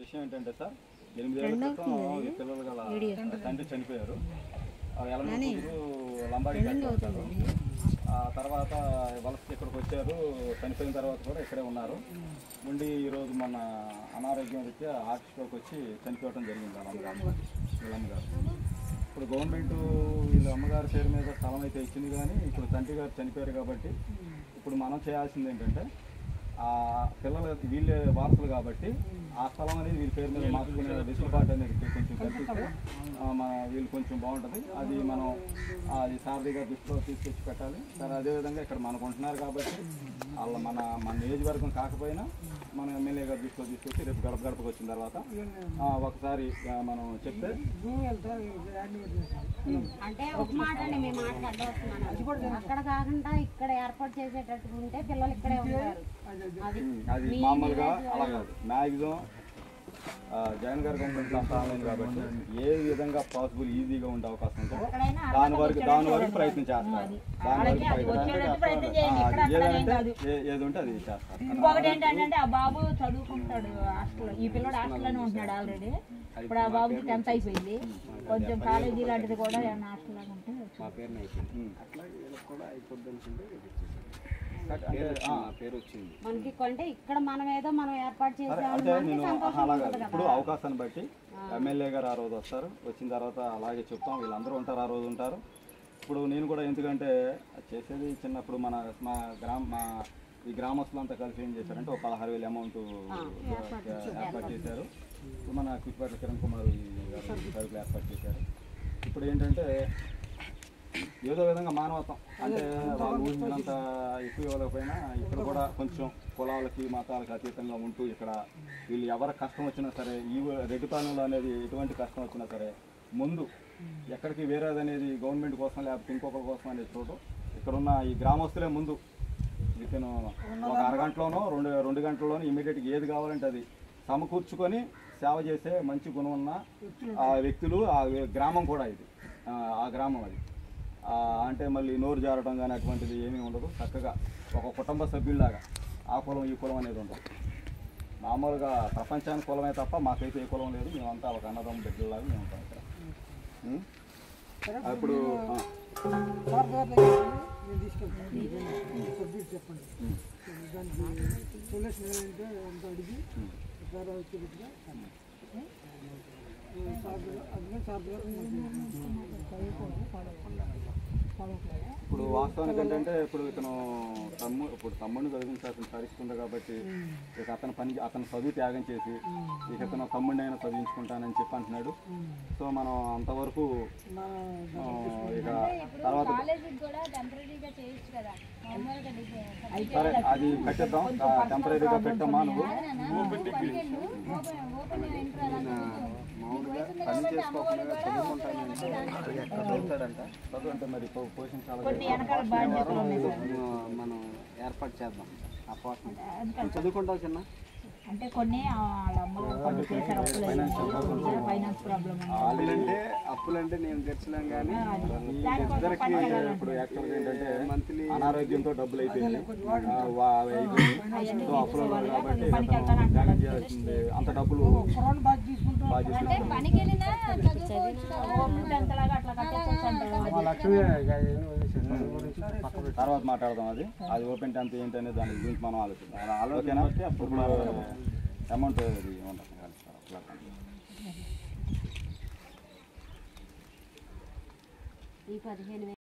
విషయం ఏంటంటే సార్ ఎనిమిదేళ్ల క్రితం ఈ పిల్లలు గల తండ్రి చనిపోయారు ఆ ఎలమంది లంబాడి కట్టారు ఆ తర్వాత వలసకి ఇక్కడికి వచ్చారు చనిపోయిన తర్వాత కూడా ఇక్కడే ఉన్నారు ఉండి ఈరోజు మన అనారోగ్యం రీత్యా హార్ట్ స్ట్రోక్ వచ్చి చనిపోవడం జరిగింది వాళ్ళ అమ్మగారు వీళ్ళ అమ్మగారు ఇప్పుడు గవర్నమెంట్ వీళ్ళ అమ్మగారి పేరు మీద స్థలం అయితే ఇచ్చింది కానీ ఇప్పుడు తండ్రి గారు చనిపోయారు కాబట్టి ఇప్పుడు మనం చేయాల్సింది ఏంటంటే ఆ పిల్లల వీళ్ళే వారసులు కాబట్టి ఆ స్థలం అనేది వీళ్ళ పేరు మీద మార్చుకునే వెసులుబాటు అనేది కొంచెం కల్పిస్తే ఆ, మన వీళ్ళు కొంచెం బాగుంటుంది అది మనం ఆ, అది సారథిగా దృష్టిలో తీసుకొచ్చి పెట్టాలి సరే అదేవిధంగా ఇక్కడ మనకు ఉంటున్నారు కాబట్టి వాళ్ళ మన మన నియోజకవర్గం కాకపోయినా మన ఎమ్మెల్యే గారు దృష్టిలో తీసుకొచ్చి రేపు గడప గడపకు వచ్చిన తర్వాత ఆ, ఒకసారి ఆ, మనం చెప్తే అంటే ఒక మాట అండి మేము మాట్లాడుతున్నాను అక్కడ కాకుండా ఇక్కడ ఏర్పాటు చేసేటట్టు ఉంటే పిల్లలు ఇక్కడే ఉంటారు అది ఉమ్, అది మామూలుగా అలా కాదు మ్యాక్సిమం జగన్ గారి గవర్నమెంట్ సంస్థానమైంది కాబట్టి ఏ విధంగా పాసిబుల్ ఈజీగా ఉండే అవకాశం ఉంటుందో ఎక్కడైనా దాని వరకు దాని వరకు ప్రయత్నం చేస్తారు దాని వరకు ప్రయత్నం ఆ, అది ఏదంటే ఏ- ఏది ఉంటే అది చేస్తారు ఇంకొకటి ఏంటంటే ఆ బాబు చదువుకుంటాడు హాస్టల్ ఈ పిల్లడు హాస్టల్లోనే ఉంటున్నాడు ఆల్రెడీ ఇప్పుడు ఆ బాబుకి టెన్త్ అయిపోయింది కొంచెం కాలేజీ లాంటిది కూడా ఏమన్నా హాస్టల్ లాగా ఉంటే మా పేరున అయిపోయింది ఉమ్. అట్లాగే వీళ్ళకి కూడా అయిపోద్ది అనుకుంటే ఇది ఇచ్చేసాం. అంటే పేరు ఆ, వచ్చింది, మా పేరు వచ్చింది మనకి అంటే ఇక్కడ మనం ఏదో మనం ఏర్పాటు సరే చేసామని అంటే మనకి నేను సంతోషం అలాగా ఉంటుంది ఇప్పుడు కదా అవకాశాన్ని బట్టి ఎమ్మెల్యే గారు ఆ రోజు వస్తారు వచ్చిన తర్వాత అలాగే చెప్తాం వీళ్ళందరూ ఉంటారు ఆ రోజు ఉంటారు ఇప్పుడు నేను కూడా ఎందుకంటే చేసేది చిన్నప్పుడు మన మా గ్రామ మా ఈ గ్రామస్తులంతా కలిసి ఏం చేశారంటే ఒక పదహారు వేల అమౌంట్ ఏర్పాటు చేశారు ఇప్పుడు మన కుచ్చిపేట కిరణ్ కుమార్ గారు సరుకులు ఏర్పాటు చేశారు ఇప్పుడు ఏంటంటే ఏదో విధంగా మానవత్వం అంటే వాళ్ళు ఊహించినంత ఎక్కువ ఇవ్వలేకపోయినా ఇక్కడ కూడా కొంచెం కులాలకి మతాలకి అతీతంగా ఉంటూ ఇక్కడ వీళ్ళు ఎవరి కష్టం వచ్చినా సరే ఈ రెడ్డిపాలెంలో అనేది ఎటువంటి కష్టం వచ్చినా సరే ముందు ఎక్కడికి వేరేది అనేది గవర్నమెంట్ కోసం లేకపోతే ఇంకొకరి కోసం అనేది చూడటం ఇక్కడ ఉన్న ఈ గ్రామస్తులే ముందు విత్ ఒక అరగంటలోనో రెండు రెండు గంటల్లోనో ఇమీడియట్గా ఏది కావాలంటే అది సమకూర్చుకొని సేవ చేసే మంచి గుణం ఉన్న ఆ వ్యక్తులు ఆ వే- గ్రామం కూడా ఇది ఆ, ఆ గ్రామం అది ఆ, అంటే మళ్ళీ నోరు జారడం కానీ అటువంటిది ఏమీ ఉండదు చక్కగా ఒక కుటుంబ సభ్యుల్లాగా ఆ కులం ఈ కులం అనేది ఉండదు మామూలుగా ప్రపంచానికి కులమే తప్ప మాకైతే ఏ కులం లేదు మేమంతా ఒక అన్నదమ్మ బిడ్డలాగా మేము ఉంటాం ఇక్కడ ఉం? ఇప్పుడు ఆ, సార్ గారి దగ్గరికి నేను తీసుకెళ్తాను సబ్జెక్ట్ చెప్పండి దానికి సొల్యూషన్ ఏంటంటే అంత అడిగి సార్ వచ్చేట్టుగా సార్ గారు- అందుకని సార్ గారు ఇప్పుడు వాస్తవానికి ఏంటంటే ఇప్పుడు ఇతను తమ్ము ఇప్పుడు తమ్ముడిని చదివించాల్సిన పరిస్థితి ఉంది కాబట్టి ఇక అతను పని అతను చదువు త్యాగం చేసి ఇక ఇతను తమ్ముడిని అయినా చదివించుకుంటానని చెప్పి అంటున్నాడు సో మనం అంతవరకు ఆ, ఇక తర్వాత కాలేజీకి కూడా టెంపరీగా చేయొచ్చు కదా మామూలుగా డిజైన్ సరే అది కట్టిద్దాం టెంపరీగా పెట్టమ్మా నువ్వు ఓపెన్ ఓపెన్ ఎంటర్ మామూలుగా పని చేసుకోకుండా చదువుకుంటాను చదువుతాడంట చదువు అంటే మరి పో- పోషించాలి మనం ఏర్పాటు చేద్దాం అపార్ట్మెంట్ చదువుకుంటావు చిన్న అంటే కొన్ని వాళ్ళ అమ్మగారు కొన్ని చేశారు అప్పులు ఫైనాన్స్ ప్రాబ్లం అప్పులంటే అప్పులంటే నేను తెచ్చలేం కానీ ఇద్దరికి ఇప్పుడు యాక్చువల్గా ఏంటంటే మంత్లీ అనారోగ్యంతో డబ్బులు అయిపోయింది ఆ, వా- అయిపోయింది సో అప్పులు ఉన్నారు కాబట్టి అతను త్యాగం చేయాల్సింది అంత డబ్బులు కురాన్ బాగా తీసుకుంటాం బాగా చేసి పనికి వెళ్ళినా చదువుకోవచ్చు కదా ఎంతలాగా అట్లా కట్టేసేసి తర్వాత మాట్లాడదాం అది అది ఓపెన్ టెన్త్ ఏంటి అనేది దాని గురించి మనం ఆలోచిద్దాం ఆలోచన అప్పుడు అమౌంట్ అది ఏమంటారు ఈ పదిహేను వేలు